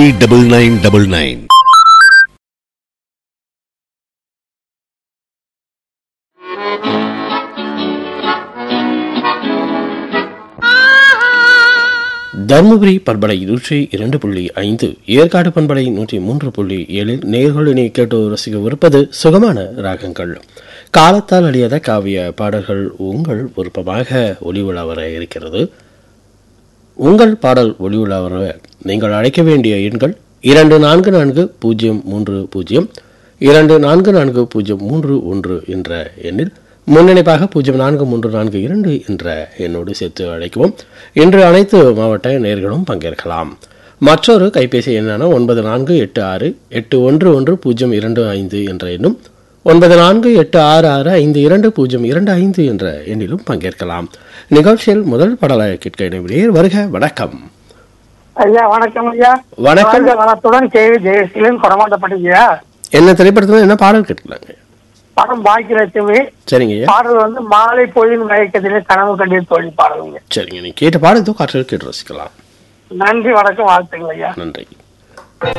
Three double nine double nine Dharmapuri பண்பலை நூற்றி இரண்டு புள்ளி ஐந்து ஏற்காடு பண்பலை நூற்றி மூன்று புள்ளி ஏழில் நேர்களினை கேட்டு ரசிக்கவிருப்பது சுகமான ராகங்கள் காலத்தால் அழியாத காவிய பாடல்கள் உங்கள் விருப்பமாக ஒளிவிழா வர இருக்கிறது உங்கள் பாடல் ஒளிவிழா வர நீங்கள் அழைக்க வேண்டிய எண்கள் இரண்டு நான்கு நான்கு பூஜ்ஜியம் மூன்று பூஜ்ஜியம் இரண்டு நான்கு நான்கு பூஜ்ஜியம் மூன்று ஒன்று என்ற எண்ணில் முன்னிணைப்பாக பூஜ்ஜியம் நான்கு மூன்று நான்கு இரண்டு என்ற எண்ணோடு சேர்த்து அழைக்கவும் இன்று அனைத்து மாவட்ட நேர்களும் பங்கேற்கலாம் மற்றொரு கைபேசி எண்ணான ஒன்பது நான்கு எட்டு ஆறு எட்டு ஒன்று ஒன்று பூஜ்ஜியம் இரண்டு ஐந்து என்ற எண்ணும் ஒன்பது நான்கு எட்டு ஆறு ஆறு ஐந்து இரண்டு பூஜ்ஜியம் இரண்டு ஐந்து என்ற எண்ணிலும் பங்கேற்கலாம் நிகழ்ச்சியில் முதல் படலை கேட்க இடைவெளியே வருக வணக்கம் ஐயா வணக்கம் ஐயா வணக்கம். வாழ்க வளத்துடன் கேவி ஜெயசீலன் கொடமாட்டப்பட்டீங்க என்ன திரைப்படத்தில் என்ன பாடல் கேட்கலாங்க படம் பாக்கியலட்சுமி சரிங்க ஐயா பாடல் வந்து மாலை பொழுதின் மயக்கத்திலே கனவு கண்டீர் தோழி பாடலுங்க சரிங்க நீ கேட்ட பாடல் காற்றில் கேட்டு ரசிக்கலாம் நன்றி வணக்கம் வாழ்த்துக்கள் ஐயா நன்றி